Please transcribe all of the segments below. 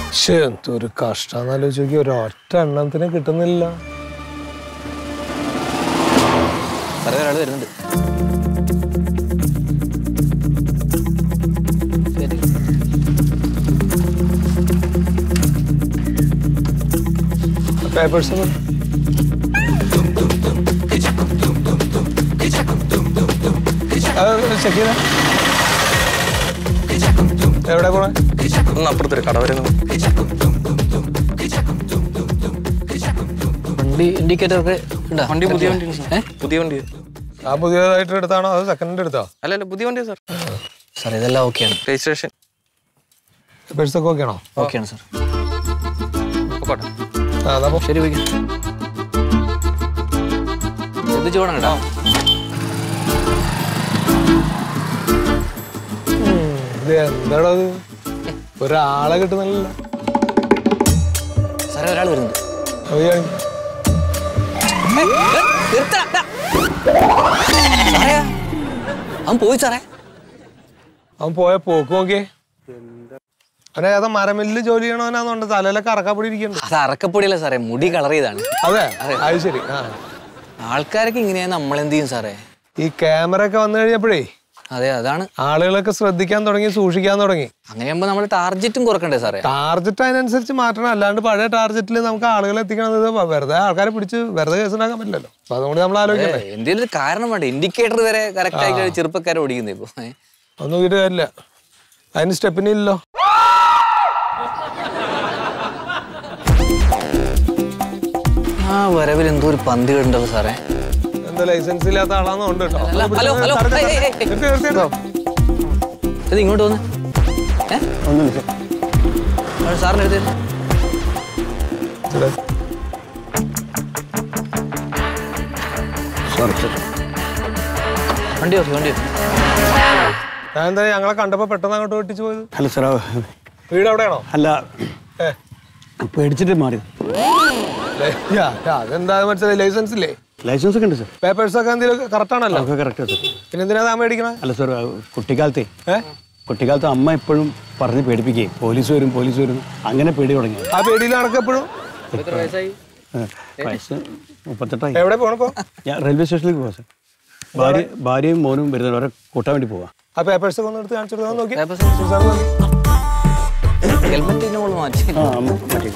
പക്ഷേ എന്തൊരു കഷ്ടാന്ന് ആലോചിച്ച് നോക്കി ഒരൊറ്റ എണ്ണത്തിന് കിട്ടുന്നില്ല സാറേ ഒരാൾ വരുന്നുണ്ട് ശരി. പേപ്പേഴ്സ് ചെക്ക് ചെയ്ത എവിടെ പോണേ ഒന്ന് അപ്പുറത്തൊരു കട വരുന്നു വണ്ടി ഇൻഡിക്കേറ്റർ ഒക്കെ ഉണ്ടോ വണ്ടി പുതിയ വണ്ടി പുതിയ വണ്ടി ആ പുതിയതായിട്ട് എടുത്താണോ അത് സെക്കൻഡ് എടുത്തോ അല്ല അല്ല പുതിയ വണ്ടിയാ സാർ സാർ ഇതെല്ലാം ഓക്കെയാണ് രജിസ്ട്രേഷൻ പേപ്പേഴ്സ് ഒക്കെ ഓക്കെ ആണോ ഓക്കെയാണ് സാർ പോട്ടെ ആ അതാ പോ. ശരി വയ്ക്കും ശ്രദ്ധിച്ചു പോകണം കേട്ടോ ഉം, ഇത് എന്താടാ ഇത് ഒരാളെ കിട്ടുന്നില്ല സാറേ ഒരാൾ വരുന്നുണ്ട് സാറേ അവൻ പോയി സാറേ അവൻ പോയ പോക്ക് നോക്കിയേ അവനെ ഏതാ മരമില്ല് ജോലി ചെയ്യണവനാന്നുണ്ട് തലയിലൊക്കെ അറക്കാപ്പൊടി ഇരിക്കുന്നുണ്ട് അത് അറക്കപ്പൊടിയല്ല സാറേ മുടി കളർ ചെയ്താണ് അതെ അത് ശരി ആ ആൾക്കാരൊക്കെ ഇങ്ങനെയാണ് നമ്മളെന്ത് ചെയ്യും സാറേ ഈ ക്യാമറ ഒക്കെ വന്നു കഴിഞ്ഞപ്പോഴേ അതെ അതാണ് ആളുകളൊക്കെ ശ്രദ്ധിക്കാൻ തുടങ്ങി സൂക്ഷിക്കാൻ തുടങ്ങി അങ്ങനെയാകുമ്പോൾ നമ്മൾ ടാർജറ്റും കുറക്കണ്ടേ സാറേ ടാർജറ്റ് അതിനനുസരിച്ച് മാറ്റണം അല്ലാണ്ട് പഴയ ടാർജറ്റിൽ നമുക്ക് ആളുകളെ എത്തിക്കണത് വെറുതെ ആൾക്കാരെ പിടിച്ച് വെറുതെ കേസ് ഉണ്ടാക്കാൻ പറ്റില്ലല്ലോ അപ്പൊ അതുകൊണ്ട് നമ്മൾ ആലോചിക്കണ്ടേ എന്തെങ്കിലും ഒരു കാരണം വേണ്ട ഇൻഡിക്കേറ്റർ വരെ കറക്റ്റ് ആയി കഴിഞ്ഞാൽ ചെറുപ്പക്കാരെ ഓടിക്കുന്നത് ഇപ്പൊ ഏ. ഒന്നും നോക്കിയിട്ട് കാര്യമില്ല അതിന് സ്റ്റെപ്പിന് ഇല്ലല്ലോ ആ വരവിൽ എന്തോ ഒരു പന്തി കിടണ്ടല്ലോ സാറേ എന്താ ലൈസൻസ് ഇല്ലാത്ത ആളാന്ന് ഉണ്ട് കേട്ടോ അല്ല, ഹലോ, ഹലോ. തടഞ്ഞ് ഏയ്, ഏയ്, ഏയ്. നിർത്തി, നിർത്തി, നിർത്തി. ഇത് ഇങ്ങോട്ട് വന്ന് ഏ സാറിന് എടുത്ത് ഇവിടെ. വണ്ടി ഓക്കെ വണ്ടി ഓക്കെ ഞാൻ എന്താ ഞങ്ങളെ കണ്ടപ്പോ പെട്ടെന്ന് അങ്ങോട്ട് വെട്ടിച്ചു പോയത് അല്ല സാർ വീട് എവിടെയാണോ അല്ല ഏ പേടിച്ചിട്ട് മാറി ലൈ- യാ, യാ, അതെന്താ മനസ്സിലായി ലൈസൻസ് ഇല്ലേ ലൈസൻസ് ഒക്കെ ഉണ്ട് സാർ പേപ്പേഴ്സ് ഒക്കെ എന്തെങ്കിലും കറക്റ്റ് ആണല്ലോ ഒക്കെ കറക്റ്റ് സാർ പിന്നെ എന്തിനാ താൻ മേടിക്കണേ അല്ല സാർ കുട്ടിക്കാലത്തെ ഏ കുട്ടിക്കാലത്ത് അമ്മ എപ്പോഴും പറഞ്ഞ് പേടിപ്പിക്കുകയും പോലീസ് വരും പോലീസ് വരും അങ്ങനെ പേടി തുടങ്ങി ആ പേടിയിൽ എപ്പോഴും എത്ര വയസ്സായി വയസ്സ് മുപ്പത്തെട്ടായി എവിടെ പോണപ്പോ ഞാൻ റെയിൽവേ സ്റ്റേഷനിലേക്ക് പോവാം സാർ ഭാര്യ ഭാര്യയും മോനും വരുന്നത് അവരെ കൂട്ടാൻ വേണ്ടി പോവാം ആ പേപ്പേഴ്സ് ഒക്കെ ഒന്ന് എടുത്ത് കാണിച്ചു കൊടുത്താൽ നോക്കി Papers? സാർ നോക്കി ഹെൽമെറ്റ് നമ്മൾ മാറ്റി ആ അമ്മ മറ്റേ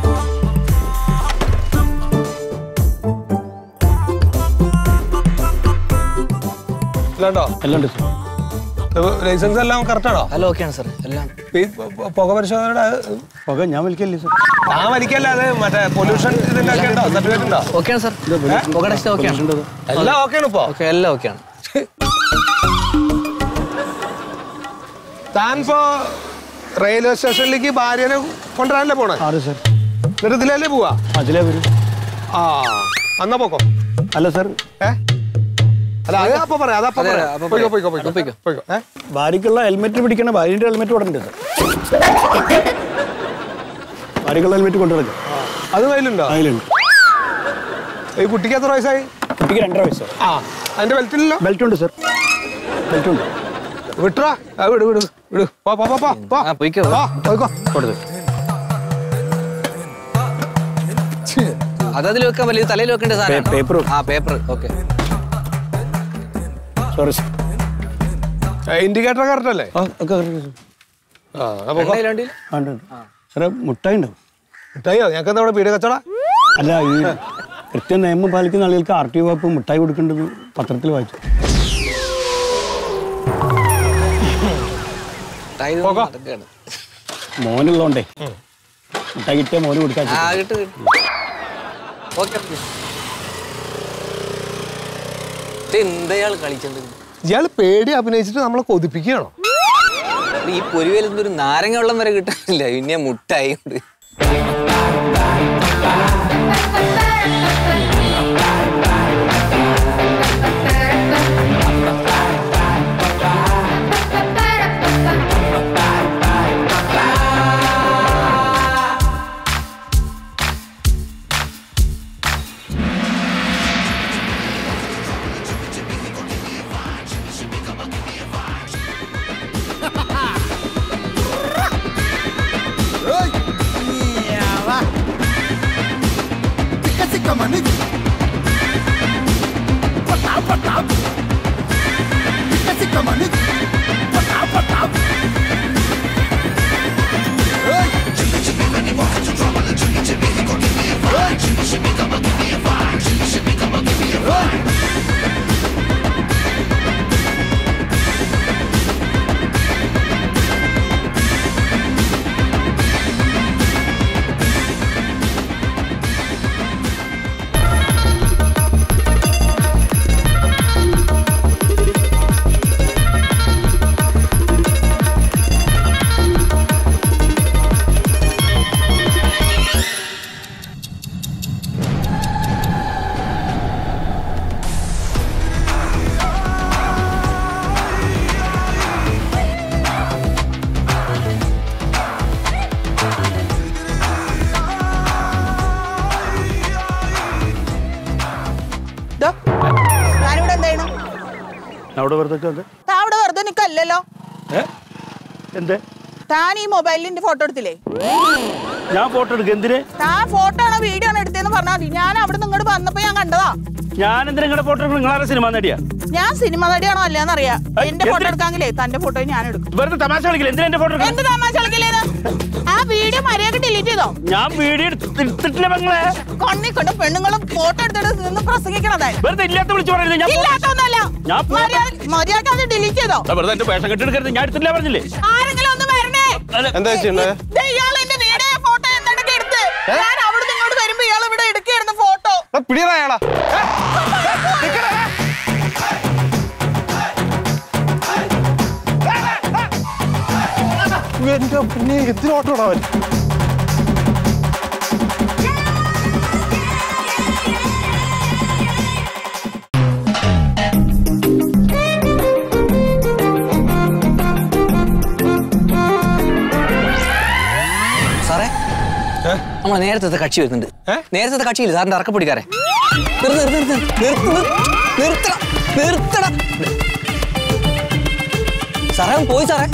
ഇല്ലാണ്ടോ എല്ലാം ഉണ്ട് സാർ ലൈസൻസ് എല്ലാം കറക്റ്റ് ആണോ അല്ല ഓക്കെയാണ് സാർ എല്ലാം ഈ പ- പ- പുക പരിശോധനയുടെ ഓക്കെ ഞാൻ വലിക്കല്ലേ സാർ ഞാൻ വലിക്കല്ല അത് മറ്റേ പൊല്യൂഷൻ ഇതിന്റെ ഒക്കെ ഉണ്ടോ സർട്ടിഫിക്കറ്റ് ഉണ്ടോ ഓക്കെയാണ് സാർ പുക ടെസ്റ്റ് ഓക്കെയാണ് എല്ലാം ഓക്കെയാണ് ഇപ്പോ ഓക്കെ എല്ലാം ഓക്കെയാണ് താൻ ഇപ്പോ റെയിൽവേ സ്റ്റേഷനിലേക്ക് ഭാര്യനെ കൊണ്ടുവരാനല്ലേ പോണേ ആറ് സാർ എന്നിട്ട് ഇതിലല്ലേ പോവാ അതിലേ വരും ആ അന്നാ പോക്കോ അല്ല സാർ ഏ അല്ല അത് അപ്പൊ പറയാം അതപ്പൊ അതെ, പറയാം അപ്പൊ പോയിക്കോ പറയാം. പോയിക്കോ പോയിക്കോ പോയിക്കോ. പോയിക്കോ ഏ ഭാര്യക്കുള്ള ഹെൽമെറ്റ് പിടിക്കണം ഭാര്യൻ്റെ ഹെൽമെറ്റ് ഇവിടെ ഉണ്ട് സാർ ഭാര്യക്കുള്ള ഹെൽമെറ്റ് കൊണ്ടു നടക്കും അത് കയ്യിലുണ്ടോ അതിലുണ്ട് ഈ കുട്ടിക്ക് എത്ര വയസ്സായി കുട്ടിക്ക് രണ്ടര വയസ്സോ ആ അതിന്റെ ബെൽറ്റ് ഇല്ലല്ലോ ബെൽറ്റ് ഉണ്ട് സാർ ബെൽറ്റ് ഉണ്ട് വിട്ടാ ആ വിട് വിട് വിട് പോ പോ പോ പോ പോ ആ പോയിക്കോ പോ പോയിക്കോ കൊടുത്തു അതതിൽ വെക്കാൻ വലിയ തലയിൽ വെക്കേണ്ട സാധനം പേ- paper. ആ paper okay sorry sir indicator correct അല്ലേ ആ ഒക്കെ correct ആണ് ആ അപ്പൊ പോ. എണ്ണയിലാണ്ടി സാർ. ആ, ഉണ്ട്, ഉണ്ട്. സാറേ മുട്ടായി ഉണ്ടാവും മിഠായിയോ ഞങ്ങൾക്ക് എന്താ ഇവിടെ പീടിക കച്ചവട അല്ല ഈ കൃത്യ നിയമം പാലിക്കുന്ന ആളുകൾക്ക് ആർ ടി ഒ വകുപ്പ് മുട്ടായി കൊടുക്കേണ്ടത് പത്രത്തിൽ വായിച്ചു മോനുള്ളതുകൊണ്ടേ മുട്ടായി കിട്ടിയ മോന് കൊടുക്കാൻ ആ കിട്ടു ഓക്കെ എന്തയാൾ കളിച്ചത് ഇയാൾ പേടി അഭിനയിച്ചിട്ട് നമ്മളെ കൊതിപ്പിക്കുകയാണോ ഈ പൊരുവേൽ ഒരു നാരങ്ങ വെള്ളം വരെ കിട്ടാനില്ല പിന്നെ മുട്ടായി കൊണ്ട് mani Pata pata Ikasika mani Pata pata Hey Chimmy chimmy when you walk into trouble Chimmy chimmy he gon' give me a fight Chimmy chimmy come and give me a fight Chimmy chimmy come and give me a fight ദോ, ഞാനിവിടെ എന്ത് ചെയ്യണം അവിടെ വെറുതെ ഒക്കെ താ അവിടെ വെറുതെ നിക്കല്ലല്ലോ ഏ എന്തേ താൻ ഈ മൊബൈലിന്റെ ഫോട്ടോ എടുത്തില്ലേ ഞാൻ ഫോട്ടോ എടുക്കുക എന്തിന് താൻ ഫോട്ടോ ആണോ വീഡിയോ ആണോ എടുത്തതെന്ന് പറഞ്ഞാൽ മതി ഞാൻ അവിടെ നിന്ന് ഇങ്ങോട്ട് വന്നപ്പോ ഞാൻ കണ്ടതാ ഞാൻ എന്തിനാ നിങ്ങളുടെ ഫോട്ടോ എടുക്കണം നിങ്ങളാരെ സിനിമ നടിയാ ഞാൻ സിനിമ നടിയാണോ അല്ലെന്ന് അറിയാം ഏയ്, എന്റെ ഫോട്ടോ എന്തിന്? എടുക്കാങ്കിലേ തന്റെ ഫോട്ടോ ഞാൻ എടുക്കും വെറുതെ തമാശ കളിക്കില്ല എന്തിനാ എന്റെ ഫോട്ടോ എടുക്കണം എന്ത് തമാശ കളിക്കില്ലേന്ന് ആ വീഡിയോ മര്യാദ ഡിലീറ്റ് ചെയ്തോ ഞാൻ വീഡിയോ എടുത്തിട്ടില്ല പെങ്ങളെ കണ്ണി കണ്ട് പെണ്ണുങ്ങളും ഫോട്ടോ എടുത്തിട്ട് നിന്ന് പ്രസംഗിക്കണതായി വെറുതെ ഇല്ലാത്ത വിളിച്ചു പറയുന്നത് ഞാൻ photo- ഇല്ലാത്തൊന്നല്ല ഞാൻ photo- മര്യാദ മര്യാദ അത് ഡിലീറ്റ് ചെയ്തോ ആ, വെറുതെ എന്റെ വേഷം കെട്ടെടുക്കരുത് ഞാൻ എടുത്തില്ല പറഞ്ഞില്ലേ ആരെങ്കിലും ഒന്ന് വരണേ അല്ല, എന്താ ചെയ്യണ്ടേ ദേ ഇയാൾ എന്റെ വീഡിയോ ഫോട്ടോ എന്തൊക്കെ എടുത്ത് ഞാൻ അവിടെ ഇങ്ങോട്ട് വരുമ്പോ ഇയാൾ ഇവിടെ എടുക്കുകയായിരുന്നു ഫോട്ടോ പിടിയടാ അയാളാ എന്റെ പിന്നെ എന്തിനോട്ടോടാ അവൻ സാറേ ഏ? നമ്മളെ നേരത്തെ കക്ഷി വരുന്നുണ്ട് ഏ? നേരത്തെ കക്ഷിയില്ല സാറിന്റെ അറക്കപ്പൊടിക്കാരെ നിർത്ത് നിർത്ത് നിർത്ത് നിർത്ത് നിർത്തണം നിർത്തണം സാറേ അവൻ പോയി സാറേ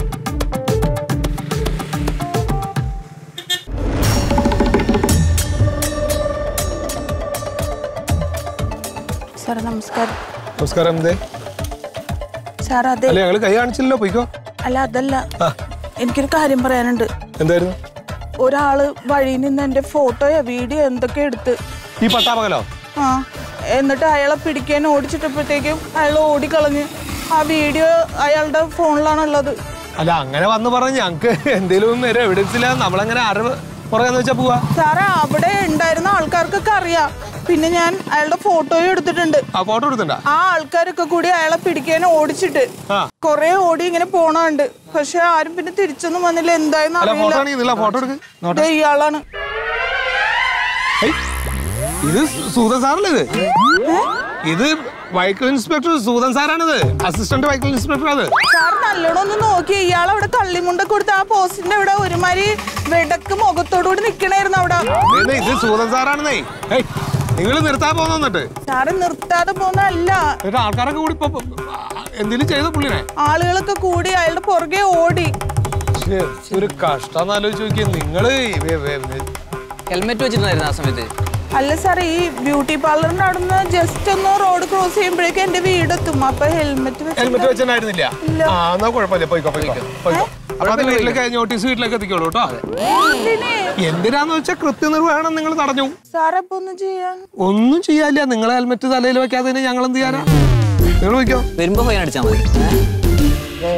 സാർ നമസ്കാരം നമസ്കാരം എന്തേ സാർ അതെ അല്ല ഞങ്ങള് കൈ കാണിച്ചില്ലല്ലോ പോയിക്കോ അല്ല അതല്ല ആ. എനിക്കൊരു കാര്യം പറയാനുണ്ട് എന്തായിരുന്നു ഒരാള് വഴിയിൽ നിന്ന് എന്റെ ഫോട്ടോയോ വീഡിയോ എന്തൊക്കെ എടുത്ത് ഈ പട്ടാപകലോ ആ എന്നിട്ട് അയാളെ പിടിക്കാൻ ഓടിച്ചിട്ടപ്പോഴത്തേക്കും അയാൾ ഓടിക്കളഞ്ഞ് ആ വീഡിയോ അയാളുടെ ഫോണിലാണുള്ളത് അല്ല അങ്ങനെ വന്ന് പറഞ്ഞ് ഞങ്ങക്ക് എന്തേലും ഒരു എവിഡൻസ് ഇല്ല നമ്മളങ്ങനെ അറിവ് പുറകെന്ന് വെച്ചാ പോവാ സാറേ അവിടെ ഉണ്ടായിരുന്ന ആൾക്കാർക്കൊക്കെ അറിയാം പിന്നെ ഞാൻ അയാളുടെ ഫോട്ടോയും എടുത്തിട്ടുണ്ട് ആ ഫോട്ടോ എടുത്തിണ്ടാ ആ ആൾക്കാരൊക്കെ കൂടി അയാളെ പിടിക്കാൻ ഓടിച്ചിട്ട് ആ കൊറേ ഓടി ഇങ്ങനെ പോണുണ്ട് പക്ഷെ ആരും പിന്നെ തിരിച്ചൊന്നും വന്നില്ല എന്തായെന്ന് അല്ല ഫോട്ടോ അറിയില്ല ആണെങ്കിൽ ഇതില്ല ഫോട്ടോ എടുക്ക് നോട്ടെ ദേ ഇയാളാണ് ഏയ്, ഇത് സൂതൻ സാറല്ലേ ഇത് ഇത് വൈക്കിൾ ഇൻസ്പെക്ടർ സൂതൻ സാറാണിത് അസിസ്റ്റന്റ് വൈക്കിൾ ഇൻസ്പെക്ടർ അത് സാർ നല്ലോണം ഒന്ന് നോക്കി ഇയാൾ അവിടെ കള്ളിമുണ്ടൊക്കെ കൊടുത്ത് ആ പോസ്റ്റിന്റെ അവിടെ ഒരുമാതിരി വെടക്ക് മുഖത്തോടുകൂടി നിക്കണായിരുന്നു അവിടെ ഇത് ഇത് സൂതൻ സാറാണെന്നേ ഏയ് നിങ്ങൾ നിർത്താൻ പോകുന്ന എന്നിട്ട് സാറ് നിർത്താതെ പോകുന്നതല്ല എന്നിട്ട് ആൾക്കാരൊക്കെ കൂടി ഇപ്പൊ എന്തെങ്കിലും ചെയ്ത പുള്ളിനെ ആളുകളൊക്കെ കൂടി അയാളുടെ പുറകെ ഓടി ശ്ശേ, ഒരു കഷ്ടം ആലോചിച്ച് നോക്കിയ നിങ്ങള് വെ- വെ- വെ- ഹെൽമെറ്റ് വെച്ചിട്ടുണ്ടായിരുന്നു ആ സമയത്ത് അല്ല സാർ ഈ ബ്യൂട്ടി പാർലറിന്റെ അവിടെ നിന്ന് ജസ്റ്റ് ഒന്ന് റോഡ് ക്രോസ് ചെയ്യുമ്പോഴേക്കും എന്റെ വീടെത്തും അപ്പൊ ഹെൽമെറ്റ് ഹെൽമെറ്റ് വെച്ചിട്ടുണ്ടായിരുന്നില്ല ഇല്ല. ആ എന്നാ കുഴപ്പമില്ല പോയിക്കോ പോയിക്കോ പോയിക്കോ അപ്പൊ അത് വീട്ടിലേക്ക് നോട്ടീസ് വീട്ടിലേക്ക് എത്തിക്കോളൂ കേട്ടോ എന്തിനാന്ന് വെച്ചാൽ കൃത്യനിർവഹണം നിങ്ങൾ തടഞ്ഞു സാറപ്പൊ ഒന്നും ചെയ്യാൻ ഒന്നും ചെയ്യാനില്ല നിങ്ങൾ ഹെൽമെറ്റ് തലയിൽ വെക്കാതെ ഞങ്ങൾ എന്ത് ചെയ്യാനാ നിങ്ങൾ വയ്ക്കോ വരുമ്പോ ഫൈൻ അടിച്ചാൽ മതി ഏ?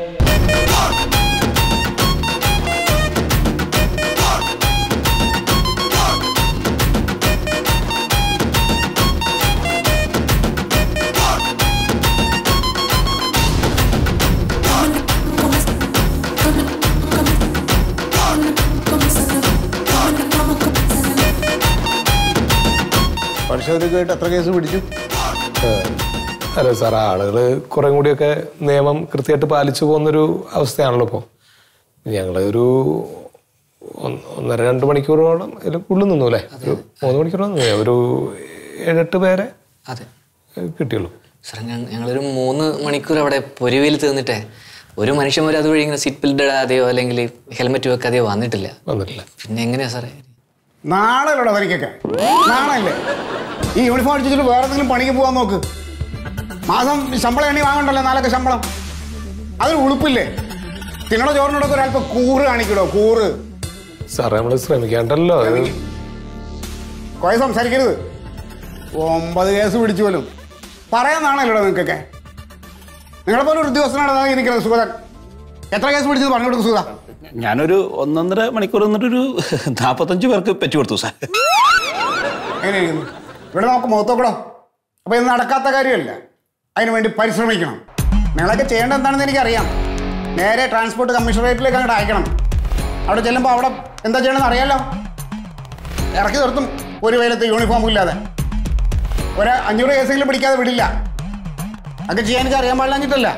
പരിശോധനയ്ക്കായിട്ട് എത്ര കേസ് പിടിച്ചു അല്ല സാർ ആളുകൾ കുറേ കൂടിയൊക്കെ നിയമം കൃത്യമായിട്ട് പാലിച്ചു പോകുന്നൊരു അവസ്ഥയാണല്ലോ ഇപ്പോൾ ഞങ്ങൾ ഒരു ഒന്ന് ഒന്നര രണ്ട് മണിക്കൂറോളം ഇതിൽ കൂടുതൽ നിന്നു അല്ലേ ഒരു മൂന്ന് മണിക്കൂറോളം നിന്നു ഒരു ഏഴെട്ട് പേരെ അതെ ഏഹ്, കിട്ടിയുള്ളൂ സാറേ ഞ- ഞങ്ങളൊരു മൂന്ന് മണിക്കൂർ അവിടെ പൊരുവയിൽ തീർന്നിട്ടേ ഒരു മനുഷ്യൻ പോലും അതുവഴി ഇങ്ങനെ സീറ്റ് ബെൽറ്റ് ഇടാതെയോ അല്ലെങ്കിൽ ഹെൽമെറ്റ് വെക്കാതെയോ വന്നിട്ടില്ല വന്നിട്ടില്ല പിന്നെ എങ്ങനെയാ സാറേ നാളെ ഉള്ളൂ തനിക്കൊക്കെ നാളല്ലേ ഈ യൂണിഫോം അടിച്ചിട്ട് വേറെ എന്തെങ്കിലും പണിക്ക് പോകാൻ നോക്ക് മാസം ശമ്പളം എണ്ണി വാങ്ങണ്ടല്ലോ നാലൊക്കെ ശമ്പളം അതൊരു ഉളുപ്പില്ലേ തിന്നണ ചോറിനോടൊക്കെ ഒരല്പം കൂറ് കാണിക്കടോ കൂറ് സാറേ നമ്മൾ ശ്രമിക്കാണ്ടല്ലോ അത് കുറെ സംസാരിക്കരുത് ഒമ്പത് കേസ് പിടിച്ചു പോലും പറയാന്നാണല്ലോ നിങ്ങൾക്കൊക്കെ നിങ്ങളെപ്പോലെ ഒരു ഉദ്യോഗസ്ഥനാണ് അതാ നിൽക്കുന്നത് സുഗതൻ എത്ര കേസ് പിടിച്ചത് പറഞ്ഞു കൊടുക്കും സുഗത ഞാനൊരു ഒന്നൊന്നര മണിക്കൂർ നിന്നിട്ടൊരു നാൽപ്പത്തഞ്ച് പേർക്ക് പറ്റി കൊടുത്തു സാർ എങ്ങനെയിരിക്കുന്നു ഇവിടെ നമുക്ക് മുഖത്തോക്കടോ അപ്പൊ ഇത് നടക്കാത്ത കാര്യമല്ല അതിനു വേണ്ടി പരിശ്രമിക്കണം നിങ്ങളൊക്കെ ചെയ്യേണ്ടത് എന്താണെന്ന് എനിക്കറിയാം നേരെ ട്രാൻസ്പോർട്ട് കമ്മീഷണറേറ്റിലേക്ക് അങ്ങോട്ട് അയക്കണം അവിടെ ചെല്ലുമ്പോൾ അവിടെ എന്താ ചെയ്യണമെന്ന് അറിയാലോ ഇറക്കി നിർത്തും ഒരു വെയിലത്ത് യൂണിഫോം ഇല്ലാതെ ഒരു അഞ്ഞൂറ് കേസെങ്കിലും പിടിക്കാതെ വിടില്ല അതൊക്കെ ചെയ്യാൻ എനിക്ക് അറിയാൻ പാടില്ലാഞ്ഞിട്ടല്ല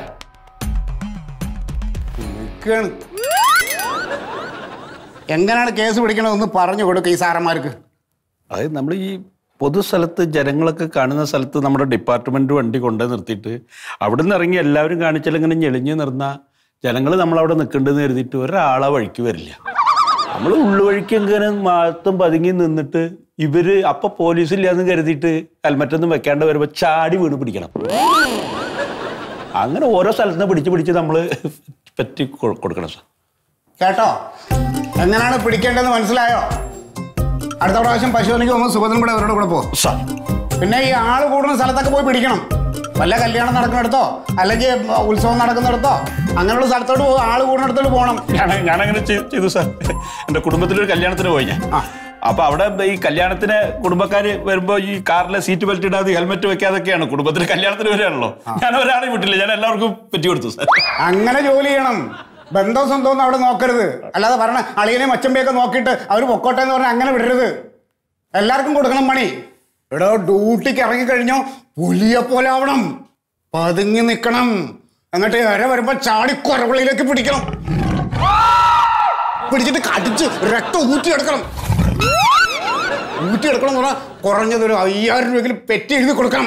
നിൽക്കുകയാണ് എങ്ങനെയാണ് കേസ് പിടിക്കണമെന്ന് പറഞ്ഞു കൊടുക്കുക ഈ സാറന്മാർക്ക് അത് നമ്മൾ ഈ പൊതുസ്ഥലത്ത് ജനങ്ങളൊക്കെ കാണുന്ന സ്ഥലത്ത് നമ്മുടെ ഡിപ്പാർട്ട്മെന്റ് വണ്ടി കൊണ്ടുപോയി നിർത്തിയിട്ട് അവിടെ നിന്ന് ഇറങ്ങി എല്ലാവരും കാണിച്ചാൽ ഇങ്ങനെ ഞെളിഞ്ഞ് നിർന്ന ജനങ്ങൾ നമ്മളവിടെ നിൽക്കേണ്ടതെന്ന് കരുതിയിട്ട് ഒരാളെ വഴിക്ക് വരില്ല നമ്മൾ ഉള്ളുവഴിക്ക് ഇങ്ങനെ മാത്തും പതുങ്ങി നിന്നിട്ട് ഇവര് അപ്പൊ പോലീസില്ലാന്ന് കരുതിയിട്ട് ഹെൽമറ്റൊന്നും വെക്കാണ്ട് വരുമ്പോൾ ചാടി വീണ് പിടിക്കണം അങ്ങനെ ഓരോ സ്ഥലത്തുനിന്ന് പിടിച്ച് പിടിച്ച് നമ്മൾ പറ്റി കൊ- കൊടുക്കണം സാർ കേട്ടോ എങ്ങനെയാണ് പിടിക്കേണ്ടതെന്ന് മനസ്സിലായോ അടുത്ത പ്രാവശ്യം പശുവിലേക്ക് പോകുമ്പോൾ സുഭദ്രൻ കൂടെ അവരുടെ കൂടെ പോകും സാർ പിന്നെ ഈ ആള് കൂടുന്ന സ്ഥലത്തൊക്കെ പോയി പിടിക്കണം വല്ല കല്യാണം നടക്കുന്നിടത്തോ അല്ലെങ്കിൽ ഉത്സവം നടക്കുന്നിടത്തോ അങ്ങനെയുള്ള സ്ഥലത്തോട്ട് പോകും ആള് കൂടുന്നിടത്തോട്ട് പോകണം ഞാൻ ഞാനങ്ങനെ ചെയ്- ചെയ്തു സാർ എൻ്റെ കുടുംബത്തിലൊരു കല്യാണത്തിന് പോയി ഞാൻ ആ. അപ്പൊ അവിടെ ഈ കല്യാണത്തിന് കുടുംബക്കാര് വരുമ്പോ ഈ കാറിലെ സീറ്റ് ബെൽറ്റ് ഇടാതെ ഹെൽമെറ്റ് വെക്കാതൊക്കെയാണ് കുടുംബത്തിന് കല്യാണത്തിന് വരികയാണല്ലോ ഞാൻ ഒരാളെ വിട്ടില്ല ഞാൻ എല്ലാവർക്കും പറ്റി കൊടുത്തു സാർ അങ്ങനെ ജോലി ചെയ്യണം ബന്ധവും സ്വന്തവും ഒന്നും അവിടെ നോക്കരുത് അല്ലാതെ പറഞ്ഞ അളിയനെയും അച്ചമ്പയൊക്കെ നോക്കിയിട്ട് അവർ പൊക്കോട്ടെ എന്ന് പറഞ്ഞാൽ അങ്ങനെ വിടരുത് എല്ലാവർക്കും കൊടുക്കണം പണി ഇവിടെ ഡ്യൂട്ടിക്ക് ഇറങ്ങിക്കഴിഞ്ഞോ പുലിയെ പോലെ ആവണം പതുങ്ങി നിൽക്കണം എന്നിട്ട് ഇര വരുമ്പോ ചാടി കൊരവിളിയിലേക്ക് പിടിക്കണം പിടിച്ചിട്ട് കടിച്ച് രക്തം ഊറ്റിയെടുക്കണം ഊറ്റിയെടുക്കണം എന്ന് പറഞ്ഞാൽ കുറഞ്ഞതൊരു അയ്യായിരം രൂപയെങ്കിലും പെറ്റി എഴുതി കൊടുക്കണം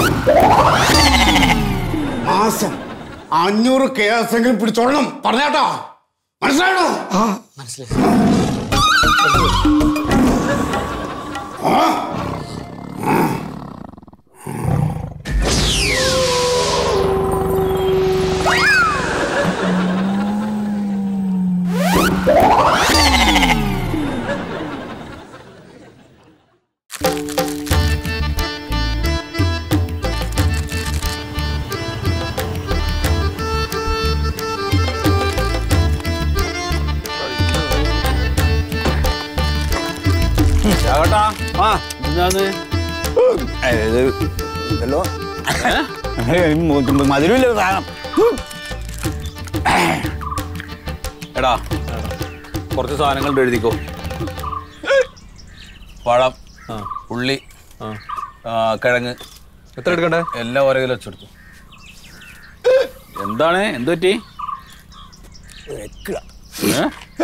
മാസം അഞ്ഞൂറ് കേസെങ്കിലും പിടിച്ചോളണം പറഞ്ഞാട്ടോ മനസ്സിലായോ ചേട്ടാ ആ എന്താണ് ഇതല്ലോ മധുരമില്ല സാധനം എടാ കുറച്ച് സാധനങ്ങൾ എഴുതിക്കോ പഴം ഉള്ളി ആ, കിഴങ്ങ് എത്ര എടുക്കണ്ടേ എല്ലാം ഓരോ കിലോ വെച്ചെടുത്തു എന്താണ് എന്ത് പറ്റി ഏ?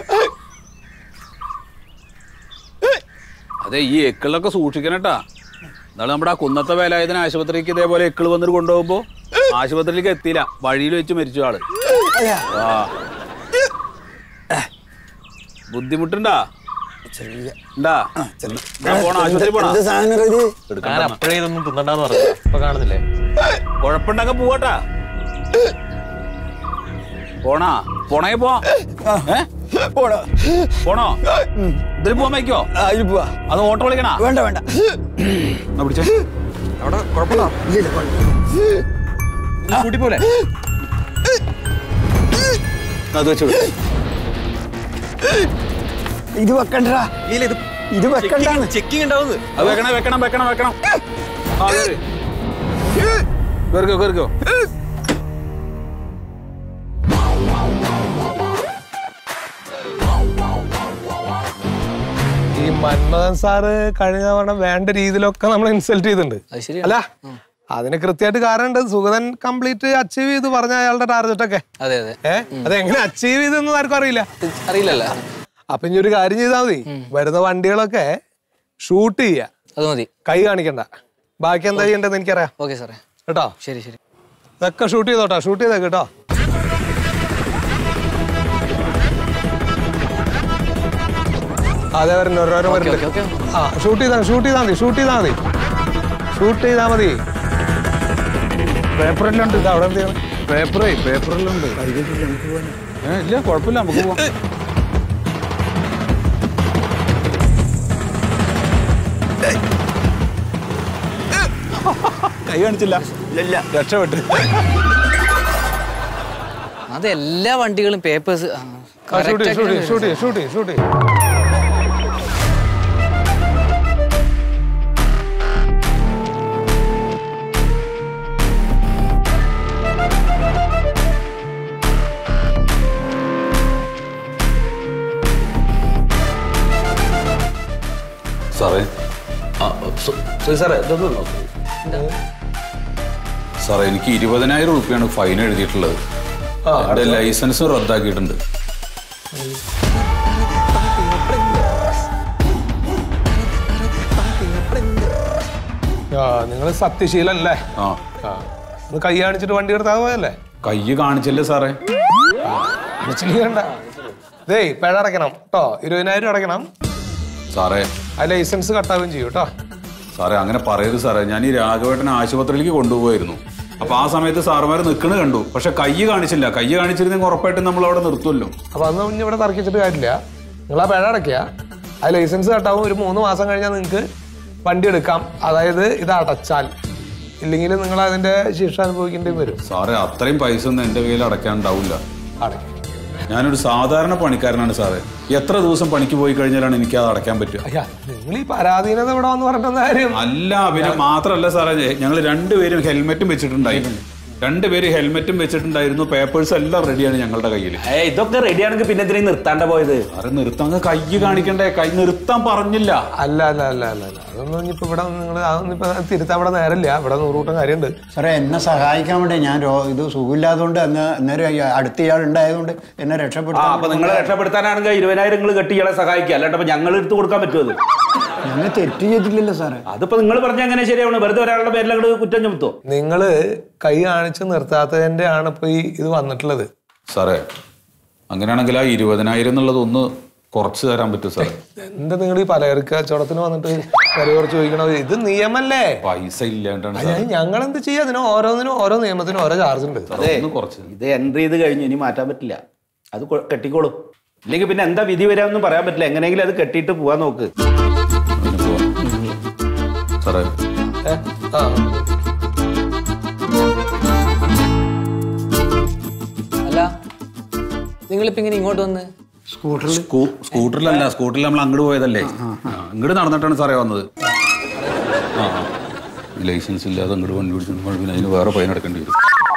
അതെ ഈ എക്കിളൊക്കെ സൂക്ഷിക്കണട്ടാ എന്നാലും നമ്മുടെ ആ കുന്നത്തെ വേലായുധന ആശുപത്രിക്ക് ഇതേപോലെ എക്കിള് വന്നിട്ട് കൊണ്ടുപോകുമ്പോ ആശുപത്രിയിലേക്ക് എത്തിയില്ല വഴിയിൽ വെച്ച് മരിച്ചു ആള് ആ ബുദ്ധിമുട്ടുണ്ടാ ഉണ്ടാ ഞാൻ പോണ ആശുപത്രി പോണ ഞാൻ അപ്പഴേ ഇതൊന്നും തിന്നണ്ടെന്ന് പറഞ്ഞു ഇപ്പൊ കാണുന്നില്ലേ കുഴപ്പമുണ്ടൊക്കെ പോവാട്ടാ പോണാ പോണേ പോ ഏ? പോണോ ഇതിൽ പോവാൻ വയ്ക്കോ അത് ഓട്ടോ വിളിക്കണ വേണ്ട വേണ്ട എന്നാ പിടിച്ചേ അവിടെ കുഴപ്പമില്ല കൂട്ടി പോലെ അത് വെച്ചു വിട്. ഇത് വെക്കണ്ടാ ഇത് ഇത് വെക്കണ്ടാണ് ചെക്കിങ് ഉണ്ടാവുന്നത് അത് വെക്കണം വെക്കണം വെക്കണം വെക്കണം ആ കേറി കേറിക്കോ കേറിക്കോ ഈ മന്മഥൻ സാറ് കഴിഞ്ഞ തവണ വേണ്ട രീതിയിലൊക്കെ നമ്മൾ ഇൻസൾട്ട് ചെയ്തിട്ടുണ്ട് അല്ല അതിന് കൃത്യമായിട്ട് കാരണമുണ്ട് സുഗതൻ കംപ്ലീറ്റ് അച്ചീവ് ചെയ്ത് പറഞ്ഞ അയാളുടെ ടാർഗറ്റ് ഒക്കെ അതെ അതെ ഏ അത് എങ്ങനെ അച്ചീവ് ചെയ്തെന്ന് ആർക്കും അറിയില്ല അറിയില്ലല്ലോ അപ്പൊ ഇനി ഒരു കാര്യം ചെയ്താൽ മതി വരുന്ന വണ്ടികളൊക്കെ ഷൂട്ട് ചെയ്യുക അത് മതി കൈ കാണിക്കണ്ട ബാക്കി എന്താ ചെയ്യേണ്ടതെന്ന് എനിക്കറിയാം ഓക്കെ സാറേ കേട്ടോ ശരി ശരി ഇതൊക്കെ ഷൂട്ട് ചെയ്തോട്ടോ ഷൂട്ട് ചെയ്തേക്ക് കേട്ടോ അതെ വരണം ഓരോരോ ഓക്കെ വരുന്നുണ്ട് ഓക്കെ ഓക്കെ ആ ഷൂട്ട് ചെയ്താൽ ഷൂട്ട് ചെയ്താൽ മതി ഷൂട്ട് ചെയ്താൽ മതി ഷൂട്ട് ചെയ്താൽ മതി പേപ്പറെല്ലാം ഉണ്ട് ഇത് അവിടെ എന്ത് ചെയ്യണം പേപ്പറേ പേപ്പറെല്ലാം ഉണ്ട് ഏ, ഇല്ല കുഴപ്പമില്ല നമുക്ക് പോവാം കൈ കാണിച്ചില്ല ഇല്ല രക്ഷപ്പെട്ട് അത് എല്ലാ വണ്ടികളും പേപ്പേഴ്സ് ഷൂട്ട് ചെയ്ത് ഷൂട്ട് ചെയ്ത് ഷൂട്ട് ചെയ്ത് ഷൂട്ട് ചെയ്ത് ഷൂട്ട് ചെയ്ത് സാറേ സാറേ ഇതൊന്നും നോക്കൂ സാറേ എനിക്ക് ഇരുപതിനായിരം റുപ്യാണ് ഫൈൻ എഴുതിയിട്ടുള്ളത് എന്റെ ലൈസൻസും റദ്ദാക്കിയിട്ടുണ്ട് ആ നിങ്ങൾ സത്യശീലല്ലേ ആ ആ ഒന്ന് കൈ കാണിച്ചിട്ട് വണ്ടി എടുത്താൽ പോയല്ലേ കൈ കാണിച്ചല്ലേ സാറേ ചെയ്യണ്ട ഇതേയ് പിഴ അടയ്ക്കണം കേട്ടോ ഇരുപതിനായിരം അടയ്ക്കണം സാറേ ആ ലൈസൻസ് കട്ടാവുകയും ചെയ്യും കേട്ടോ സാറേ അങ്ങനെ പറയരുത് സാറേ ഞാൻ ഈ രാഘവേട്ടനെ ആശുപത്രിയിലേക്ക് കൊണ്ടുപോയിരുന്നു അപ്പൊ ആ സമയത്ത് സാറുമാർ നിൽക്കണ് കണ്ടു പക്ഷെ കൈ കാണിച്ചില്ല കൈ കാണിച്ചിരുന്നെങ്കിൽ ഉറപ്പായിട്ടും നമ്മൾ അവിടെ നിർത്തുമല്ലോ അപ്പൊ അന്ന് ഇനി ഇവിടെ തർക്കിച്ചിട്ട് കാര്യമില്ല നിങ്ങൾ ആ പിഴ അടയ്ക്കുക ആ ലൈസൻസ് കട്ടാവും ഒരു മൂന്ന് മാസം കഴിഞ്ഞാൽ നിങ്ങൾക്ക് വണ്ടി എടുക്കാം അതായത് ഇത് അടച്ചാൽ ഇല്ലെങ്കിൽ നിങ്ങൾ അതിന്റെ ശിക്ഷ അനുഭവിക്കേണ്ടി വരും സാറേ അത്രയും പൈസ ഒന്നും എന്റെ കയ്യിൽ അടയ്ക്കാൻ ഉണ്ടാവില്ല അടയ്ക്കും ഞാനൊരു സാധാരണ പണിക്കാരനാണ് സാറേ എത്ര ദിവസം പണിക്ക് പോയി കഴിഞ്ഞാലാണ് എനിക്ക് അത് അടയ്ക്കാൻ പറ്റുക അയ്യാ നിങ്ങൾ ഈ പരാധീനത ഇവിടെ വന്ന് പറഞ്ഞിട്ടുള്ള കാര്യം അല്ല പിന്നെ മാത്രമല്ല സാറേ ഞങ്ങൾ രണ്ടുപേരും ഹെൽമെറ്റും വെച്ചിട്ടുണ്ടായിരുന്നു രണ്ടുപേര് ഹെൽമെറ്റും വെച്ചിട്ടുണ്ടായിരുന്നു പേപ്പേഴ്സ് എല്ലാം റെഡിയാണ് ഞങ്ങളുടെ കയ്യിൽ ഏ ഇതൊക്കെ റെഡിയാണെങ്കിൽ പിന്നെ എന്തിനാ നിർത്താണ്ട പോയത് സാറേ നിർത്താൻ കൈ കാണിക്കണ്ടേ കൈ നിർത്താൻ പറഞ്ഞില്ല അല്ല അല്ല അല്ല അല്ല അല്ല അതൊന്നും ഇനിയിപ്പോ ഇവിടെ നിങ്ങൾ അതൊന്നും ഇപ്പൊ തിരുത്താൻ ഇവിടെ നേരമില്ല ഇവിടെ നൂറുകൂട്ടം കാര്യമുണ്ട് സാറേ എന്നെ സഹായിക്കാൻ വേണ്ടി ഞാൻ രോ ഇത് സുഖമില്ലാത്തതുകൊണ്ട് അന്ന് അന്നേരം ഈ അടുത്ത ഇയാൾ ഉണ്ടായതുകൊണ്ട് എന്നെ ആ രക്ഷപ്പെടുത്താൻ അപ്പൊ നിങ്ങളെ രക്ഷപ്പെടുത്താനാണെങ്കിൽ ഇരുപതിനായിരം നിങ്ങൾ കെട്ടി ഇയാളെ സഹായിക്കുക അല്ലാണ്ട് അപ്പൊ ഞങ്ങൾ എടുത്ത് കൊടുക്കാൻ പറ്റുമോ അത് ഞങ്ങൾ തെറ്റ് ചെയ്തിട്ടില്ലല്ലോ സാറേ അതിപ്പോ നിങ്ങൾ പറഞ്ഞ എങ്ങനെ ശരിയാവണം വെറുതെ ഒരാളുടെ പേരിൽ അങ്ങോട്ട് കുറ്റം ചുമത്തോ നിങ്ങള് കൈ കാണിച്ച് നിർത്താത്തതിന്റെ ആണ് ഇപ്പൊ ഈ ഇത് വന്നിട്ടുള്ളത് സാറേ അങ്ങനെയാണെങ്കിൽ ആ ഇരുപതിനായിരം എന്നുള്ളത് ഒന്ന് കുറച്ച് തരാൻ പറ്റും സാറേ എന്താ നിങ്ങൾ ഈ പലചരക്ക് കച്ചവടത്തിന് വന്നിട്ട് വില കുറച്ച് ചോദിക്കണത് ഇത് നിയമല്ലേ പൈസ ഇല്ലാണ്ടാണ് സാറേ ഞങ്ങൾ എന്ത് ചെയ്യാ അതിന് ഓരോന്നിനും ഓരോ നിയമത്തിനും ഓരോ ചാർജ് ഉണ്ട് അതെ ഒന്ന് കുറച്ച് ഇത് എൻട്രി ചെയ്ത് കഴിഞ്ഞു ഇനി മാറ്റാൻ പറ്റില്ല അത് കൊ- കെട്ടിക്കോളൂ ഇല്ലെങ്കിൽ പിന്നെ എന്താ വിധി വരാമെന്നും പറയാൻ പറ്റില്ല എങ്ങനെയെങ്കിലും അത് കെട്ടിയിട്ട് പോവാൻ നോക്ക് അങ്ങനെ പോവാം. സാറേ ഏ? ആ അല്ല നിങ്ങളിപ്പോ ഇങ്ങനെ ഇങ്ങോട്ട് വന്ന് സ്കൂട്ടറിൽ സ്കൂ- സ്കൂട്ടറിലല്ല സ്കൂട്ടറിൽ നമ്മൾ അങ്ങോട്ട് പോയതല്ലേ ആ, ഇങ്ങോട്ട് നടന്നിട്ടാണ് സാറേ വന്നത് ആ ആ. ലൈസൻസ് ഇല്ലാതെ അങ്ങോട്ട് വണ്ടി പിടിച്ചു പിന്നെ അതിന് വേറെ ഫൈൻ അടക്കേണ്ടി വരും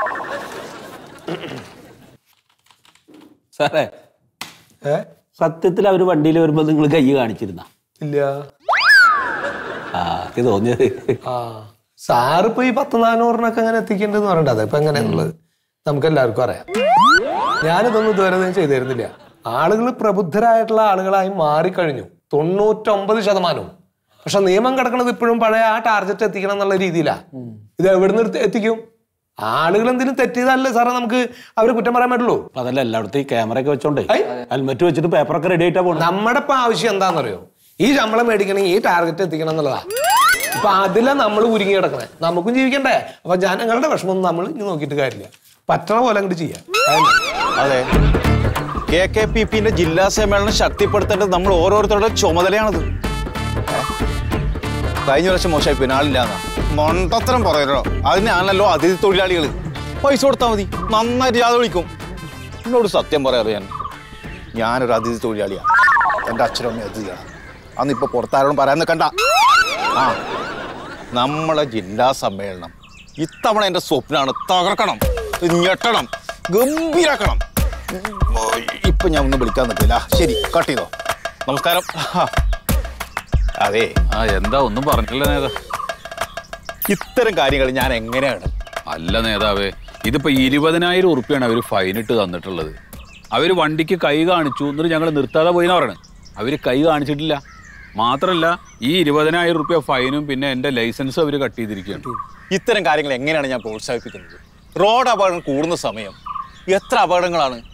സാറേ ഏ സത്യത്തിൽ അവർ വണ്ടിയിൽ വരുമ്പോൾ നിങ്ങൾ കൈ കാണിച്ചിരുന്ന ഇല്ല ആ എനിക്ക് തോന്നിയത് ആ സാറിപ്പോ ഈ പത്ത് നാനൂറിനൊക്കെ അങ്ങനെ എത്തിക്കേണ്ടതെന്ന് പറയണ്ട അതിപ്പോ എങ്ങനെയാന്നുള്ളത് നമുക്ക് എല്ലാവർക്കും അറിയാം ഞാനിതൊന്നും ഇതുവരെ ഒന്നും ചെയ്തിരുന്നില്ല ആളുകൾ പ്രബുദ്ധരായിട്ടുള്ള ആളുകളായി മാറിക്കഴിഞ്ഞു തൊണ്ണൂറ്റൊമ്പത് ശതമാനവും പക്ഷെ നിയമം കിടക്കുന്നത് ഇപ്പോഴും പഴയ ആ ടാർഗറ്റ് എത്തിക്കണം എന്നുള്ള രീതിയിലാ ഇത് എവിടുന്ന് എടുത്ത് എത്തിക്കും ആളുകൾ എന്തിനും തെറ്റിയതല്ലേ സാറേ നമുക്ക് അവരെ കുറ്റം പറയാൻ പറ്റുള്ളൂ അപ്പൊ അതല്ല എല്ലായിടത്തും ഈ ക്യാമറ ഒക്കെ വെച്ചോണ്ടേ ഹെൽമെറ്റ് വെച്ചിട്ട് പേപ്പറൊക്കെ റെഡി ആയിട്ടാ പോകണം നമ്മുടെ ഇപ്പൊ ആവശ്യം എന്താണെന്നറിയോ ഈ ശമ്പളം മേടിക്കണമെങ്കിൽ ഈ ടാർഗറ്റ് എത്തിക്കണം എന്നുള്ളതാ ഇപ്പൊ അതിലാ നമ്മൾ ഉരുങ്ങി കിടക്കണേ നമുക്കും ജീവിക്കണ്ടേ അപ്പൊ ജനങ്ങളുടെ വിഷമം നമ്മൾ ഇനി നോക്കിയിട്ട് കാര്യമില്ല പറ്റണ പോലെ അങ്ങോട്ട് ചെയ്യാം അതന്നെ. അതെ കെ കെ പി പിന്റെ ജില്ലാ സമ്മേളനം ശക്തിപ്പെടുത്തേണ്ടത് നമ്മൾ ഓരോരുത്തരുടെ ചുമതലയാണത് ഏ? കഴിഞ്ഞ വർഷം മോശമായി പിന്നെ ആളില്ലാന്ന മണ്ടത്തരം പറയല്ലോ അതിനാണല്ലോ അതിഥി തൊഴിലാളികൾ പൈസ കൊടുത്താൽ മതി നന്നായിട്ട് യാത വിളിക്കും എന്നോട് സത്യം പറയാറ് ഞാൻ ഞാനൊരു അതിഥി തൊഴിലാളിയാണ് എൻ്റെ അച്ഛനും അമ്മയും അതിഥിയാണ് അന്ന് ഇപ്പോൾ പുറത്താരോടും പറയാൻ നിൽക്കണ്ട ആ നമ്മളെ ജില്ലാ സമ്മേളനം ഇത്തവണ എൻ്റെ സ്വപ്നമാണ് തകർക്കണം ഞെട്ടണം ഗംഭീരാക്കണം ഇപ്പൊ ഞാൻ ഒന്നും വിളിക്കാൻ നിൽക്കില്ല ശരി കട്ട് ചെയ്തോ നമസ്കാരം അതെ ആ എന്താ ഒന്നും പറഞ്ഞില്ല നേതാ ഇത്തരം കാര്യങ്ങൾ ഞാൻ എങ്ങനെയാണ് അല്ല നേതാവേ ഇതിപ്പോ ഇരുപതിനായിരം ഉറുപ്പ്യാണ് അവർ ഫൈനിട്ട് തന്നിട്ടുള്ളത് അവര് വണ്ടിക്ക് കൈ കാണിച്ചു എന്നിട്ട് ഞങ്ങൾ നിർത്താതെ പോയിന്നാ പറയണത് അവര് കൈ കാണിച്ചിട്ടില്ല മാത്രല്ല ഈ ഇരുപതിനായിരം റുപ്യ ഫൈനും പിന്നെ എന്റെ ലൈസൻസും അവര് കട്ട് ചെയ്തിരിക്കുകയാണ് ഇത്തരം കാര്യങ്ങൾ എങ്ങനെയാണ് ഞാൻ പ്രോത്സാഹിപ്പിക്കുന്നത് റോഡ് അപകടം കൂടുന്ന സമയം എത്ര അപകടങ്ങളാണ്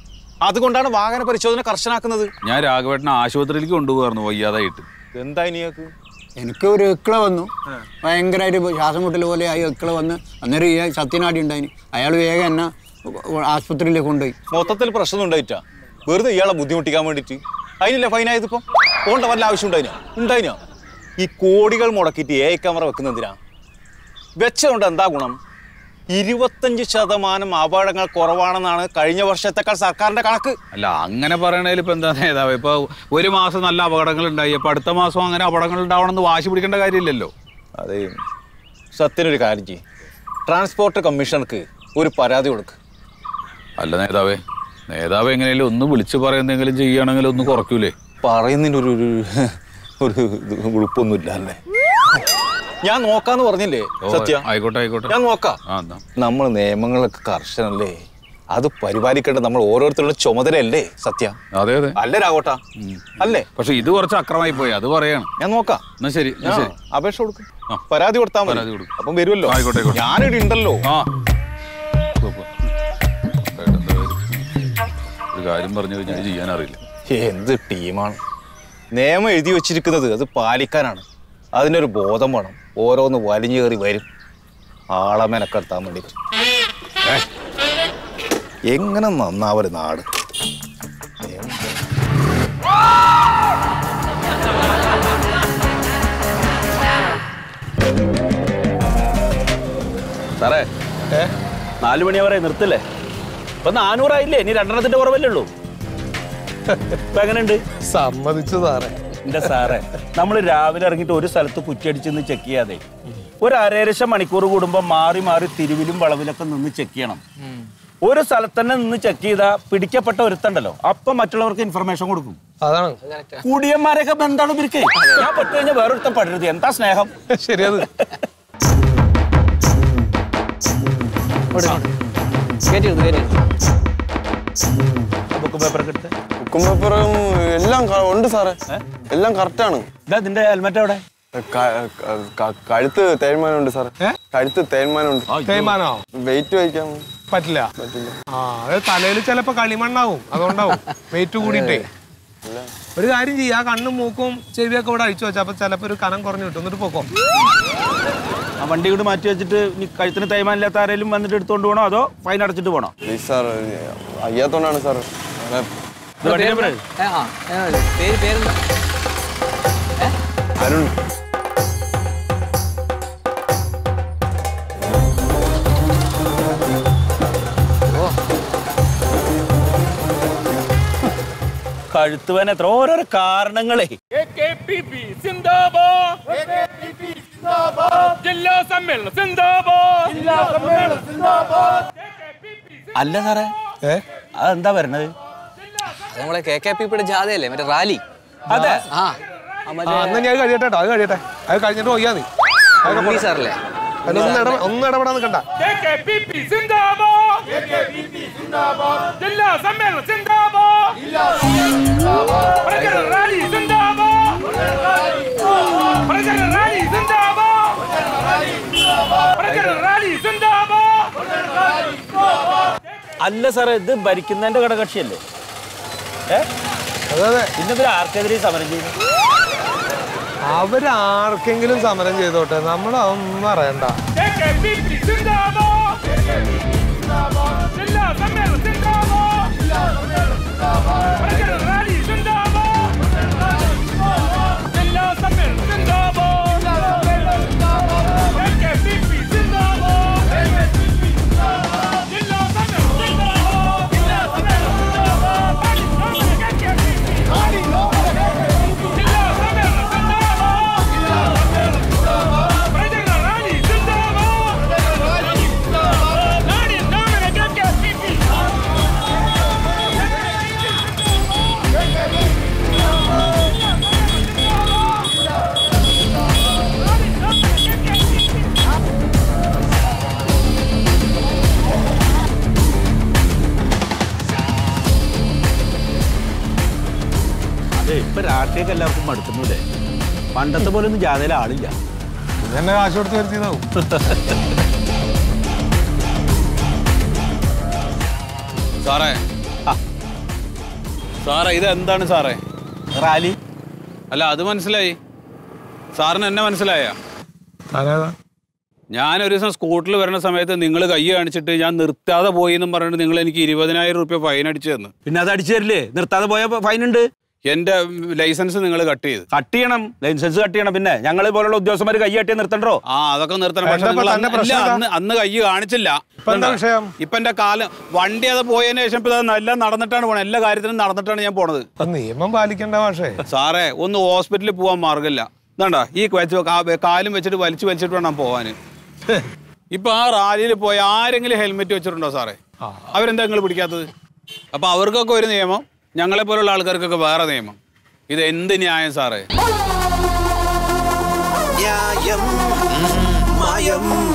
അതുകൊണ്ടാണ് വാഹന പരിശോധന കർശനാക്കുന്നത് ഞാൻ രാഘവേട്ടനെ ആശുപത്രിയിലേക്ക് കൊണ്ടുപോകായിരുന്നു വയ്യാതായിട്ട് എന്താ ഇനിയൊക്കെ എനിക്ക് ഒരു എക്കള വന്നു ഭയങ്കരമായിട്ട് ശ്വാസം മുട്ടൽ പോലെ ആയി എക്കള വന്ന് അന്നേരം ഈ സത്യനാടി ഉണ്ടായിന് അയാൾ വേഗം എന്നെ ആശുപത്രിയിലേക്ക് കൊണ്ടുപോയി മൊത്തത്തിൽ പ്രശ്നം ഉണ്ടായിട്ടാ വെറുതെ ഇയാളെ ബുദ്ധിമുട്ടിക്കാൻ വേണ്ടിയിട്ട് അതിനില്ല ഫൈനായത് ഇപ്പം പോണ്ട വല്ല ആവശ്യം ഉണ്ടായിനോ ഉണ്ടായിനോ ഈ കോടികൾ മുടക്കിയിട്ട് എ ക്യാമറ വെക്കുന്നതിനാ വെച്ചതുകൊണ്ട് എന്താ ഗുണം ഇരുപത്തഞ്ച് ശതമാനം അപകടങ്ങൾ കുറവാണെന്നാണ് കഴിഞ്ഞ വർഷത്തെക്കാൾ സർക്കാരിന്റെ കണക്ക് അല്ല അങ്ങനെ പറയണതിൽ ഇപ്പൊ എന്താ നേതാവ് ഇപ്പൊ ഒരു മാസം നല്ല അപകടങ്ങൾ ഉണ്ടായി അപ്പൊ അടുത്ത മാസം അങ്ങനെ അപകടങ്ങൾ ഉണ്ടാവണമെന്ന് വാശി പിടിക്കേണ്ട കാര്യമില്ലല്ലോ അതെ സത്യനൊരു കാര്യം ചെയ്യും ട്രാൻസ്പോർട്ട് കമ്മീഷണർക്ക് ഒരു പരാതി കൊടുക്ക് അല്ല നേതാവേ നേതാവ് എങ്ങനെയാലും ഒന്ന് വിളിച്ചു പറയുന്നെങ്കിലും ചെയ്യുകയാണെങ്കിൽ ഒന്ന് കുറയ്ക്കൂലേ പറയുന്നതിന് ഒരു ഒരു ഒരു ഇത് ഉളുപ്പൊന്നുമില്ല അല്ലേ ഞാൻ നോക്കാന്ന് പറഞ്ഞില്ലേ ഓ, സത്യ ആയിക്കോട്ടെ ആയിക്കോട്ടെ ഞാൻ നോക്കാം ആ എന്നാ നമ്മൾ നിയമങ്ങളൊക്കെ കർശനല്ലേ അത് പരിപാലിക്കേണ്ട നമ്മൾ ഓരോരുത്തരുടെ ചുമതലയല്ലേ സത്യ അതെ അതെ അല്ലേ രാഘോട്ടാ അല്ലേ പക്ഷെ ഇത് കുറച്ച് അക്രമമായി പോയി അത് പറയാണ് ഞാൻ നോക്കാം എന്നാ ശരി എന്നാ ആ, ശരി അപേക്ഷ കൊടുക്കും ആ. പരാതി കൊടുത്താൽ പരാതി മതി കൊടുക്കും. അപ്പം വരുമല്ലോ ആയിക്കോട്ടെ, ആയിക്കോട്ടെ. ഞാനിവിടെ ഉണ്ടല്ലോ ആ പോ, പോ. എന്താ കാര്യം? ഒരു കാര്യം പറഞ്ഞു കഴിഞ്ഞാൽ ചെയ്യാൻ അറിയില്ല എന്ത് ടീമാണ് നിയമം എഴുതി വെച്ചിരിക്കുന്നത് അത് പാലിക്കാനാണ് അതിനൊരു ബോധം വേണം ഓരോന്ന് വലിഞ്ഞു കയറി വരും ആളെ മെനക്കെടുത്താൻ വേണ്ടി ഏ, എങ്ങനെ നന്നാവര് നാട് സാറേ നാല് മണിയാവരെ നിർത്തില്ലേ ഇപ്പൊ നാനൂറായില്ലേ ഇനി രണ്ടെണ്ണത്തിന്റെ കുറവല്ലേ ഉള്ളൂ ഇപ്പൊ എങ്ങനെയുണ്ട് സമ്മതിച്ചു സാറേ എന്റെ സാറേ നമ്മൾ രാവിലെ ഇറങ്ങിയിട്ട് ഒരു സ്ഥലത്ത് കുറ്റിയടിച്ചെന്ന് ചെക്ക് ചെയ്യാതെ ഒരു അരേരശം മണിക്കൂർ കൂടുമ്പോൾ മാറി മാറി തിരുവിലും വളവിലൊക്കെ നിന്ന് ചെക്ക് ചെയ്യണം ഒരു സ്ഥലത്ത് തന്നെ നിന്ന് ചെക്ക് ചെയ്താൽ പിടിക്കപ്പെട്ട ഒരുത്തണ്ടല്ലോ അപ്പൊ മറ്റുള്ളവർക്ക് ഇൻഫർമേഷൻ കൊടുക്കും അതാണ് കുടിയന്മാരെയൊക്കെ ബന്ധാണ് ഇവർക്ക് ഞാൻ പെട്ട് കഴിഞ്ഞാൽ വേറൊരുത്തൻ പടരുത് എന്താ സ്നേഹം ശരിയത് കയറ്റി എടുത്ത് കയറ്റി എടുത്ത്. ബുക്ക് പേപ്പറൊക്കെ എടുത്ത് ബുക്കും പേപ്പറും എല്ലാം ക- ഉണ്ട് സാറേ എല്ലാം കറക്റ്റാണ് ഇതാ നിന്റെ ഹെൽമെറ്റ് എവിടെ കഴുത്ത് തേയ്മാനമുണ്ട് സാറേ കഴുത്ത് തേയ്മാനമുണ്ട് തേയ്മാനോ വെയിറ്റ് വയ്ക്കാൻ പറ്റില്ല ആ അത് തലയിൽ ചിലപ്പോ കളിമണ്ണാവും അതുകൊണ്ടാവും വെയിറ്റ് കൂടിയിട്ടേ ഒരു കാര്യം ചെയ്യാ കണ്ണും മൂക്കും ചെവിയൊക്കെ ഇവിടെ അഴിച്ചു വെച്ചാ അപ്പൊ ചിലപ്പോ ഒരു കനം കുറഞ്ഞു കിട്ടും എന്നിട്ട് പോക്കോ ആ വണ്ടി കൊണ്ട് മാറ്റി വെച്ചിട്ട് ഇനി കഴുത്തിന് തേയ്മാനില്ലാത്ത ആരെങ്കിലും വന്നിട്ട് എടുത്തോണ്ട് പോകണോ അതോ ഫൈൻ അടച്ചിട്ട് പോകണോ പ്ലീസ് സാർ അയ്യാത്തോണ്ടാണ് സാർ ഇത് വണ്ടി നമ്പർ ഏ, ആ ഏ, പേര് പേരെന്താ അരുൺ കഴുത്ത് വേന എത്ര ഓരോരോ കാരണങ്ങളെ ജില്ലാ സമ്മേളനം സിന്ദാബാദ് അല്ല സാറേ ഏ അതെന്താ വരണത് അത് നമ്മളെ കെ കെ പി പിയുടെ ജാഥയല്ലേ മറ്റേ റാലി അതെ ആ ആ ആ മറ്റേ എന്നാ ഞാൻ കഴിയട്ടെ കേട്ടോ അത് കഴിയട്ടെ അത് കഴിഞ്ഞിട്ട് പോയാ നീ ഉണ്ണി സാറല്ലേ അതിനൊന്നും ഇടപെ ഒന്നും ഇടപെടാൻ നിൽക്കണ്ട KKPP സിന്ദാബാദ് ജില്ലാ സമ്മേളനം സിന്ദാബാദ് പ്രചരണ റാലി സിന്ദാബാദ് പ്രചരണ റാലി സിന്ദാബാദ് പ്രചരണ റാലി സിന്ദാബാദ് അല്ല സാറേ ഇത് ഭരിക്കുന്നതിന്റെ ഘടകക്ഷിയല്ലേ ഏ അതെ അതെ ഇന്നത്തെ ആർക്കെതിരെ സമരം ചെയ്യുന്നു അവരാർക്കെങ്കിലും സമരം ചെയ്തോട്ടെ നമ്മളതൊന്നും അറിയണ്ട KKPP സിന്ദാബാദ് ജില്ലാ സമ്മേളനം സിന്ദാബാദ് പ്രചരണ റാലി സിന്ദാബാദ് ജില്ലാ സമ്മേളനം സിന്ദാബാദ് KKPP സിന്ദാബാദ് ജില്ലാ സമ്മേളനം സിന്ദാബാദ് ജില്ലാ സമ്മേളനം സിന്ദാബാദ് ജില്ലാ സമ്മേളനം സിന്ദാബാദ് പ്രചരണ റാലി സിന്ദാബാദ് നാടി നാമന KKPP അതെ ഇപ്പൊ രാഷ്ട്രീയമൊക്കെ എല്ലാവർക്കും മടുക്കുന്നുല്ലേ പണ്ടത്തെ പോലെ ഒന്നും ജാഥയിൽ ആളില്ല ഇതെന്നെ കാശ് കൊടുത്ത് വരുത്തിയതാവും സാറേ സാറേ ഇത് എന്താണ് സാറേ റാലി അല്ല അത് മനസ്സിലായി സാറിന് എന്നെ മനസ്സിലായ താനേതാ ഞാൻ ഒരു ദിവസം സ്കൂട്ടറിൽ വരുന്ന സമയത്ത് നിങ്ങൾ കൈ കാണിച്ചിട്ട് ഞാൻ നിർത്താതെ പോയി എന്നും പറഞ്ഞിട്ട് നിങ്ങൾ എനിക്ക് ഇരുപതിനായിരം റുപ്യ ഫൈൻ അടിച്ചു തന്നു പിന്നെ അത് അടിച്ചു തരില്ലേ നിർത്താതെ പോയ ഫൈൻ ഉണ്ട് എന്റെ ലൈസൻസ് നിങ്ങൾ കട്ട് ചെയ്ത് കട്ട് ചെയ്യണം ലൈസൻസ് കട്ട് ചെയ്യണം പിന്നെ ഞങ്ങൾ പോലുള്ള ഉദ്യോഗസ്ഥന്മാർ കൈ കട്ടിയാൽ നിർത്തണ്ടോ ആ അതൊക്കെ നിർത്തണം പക്ഷെ എന്താ ഇപ്പൊ നിങ്ങൾ തന്റെ അന്ന് പ്രശ്നം ഇല്ല, എന്താ? അന്ന് അന്ന് കൈ കാണിച്ചില്ല ഇപ്പൊ എന്താ കണ്ടോ? വിഷയം? ഇപ്പൊ എന്റെ കാലം വണ്ടി അത് പോയതിനു ശേഷം ഇപ്പൊ ഇത് എല്ലാം നടന്നിട്ടാണ് പോണത് എല്ലാ കാര്യത്തിനും നടന്നിട്ടാണ് ഞാൻ പോണത് അപ്പൊ നിയമം പാലിക്കണ്ട പക്ഷേ സാറേ ഒന്ന് ഹോസ്പിറ്റലിൽ പോകാൻ മാർഗമില്ല എന്താ ഈ വെച്ച് കാ- കാലും വെച്ചിട്ട് വലിച്ചു വലിച്ചിട്ട് വേണം പോവാന് ഇപ്പൊ ആ റാലിയിൽ പോയ ആരെങ്കിലും ഹെൽമെറ്റ് വെച്ചിട്ടുണ്ടോ സാറേ അവരെന്താ നിങ്ങൾ പിടിക്കാത്തത് അപ്പൊ അവർക്കൊക്കെ ഒരു നിയമം ഞങ്ങളെ പോലുള്ള ആൾക്കാർക്കൊക്കെ വേറെ നിയമം ഇത് എന്ത് ന്യായം സാറേ ന്യായം മായം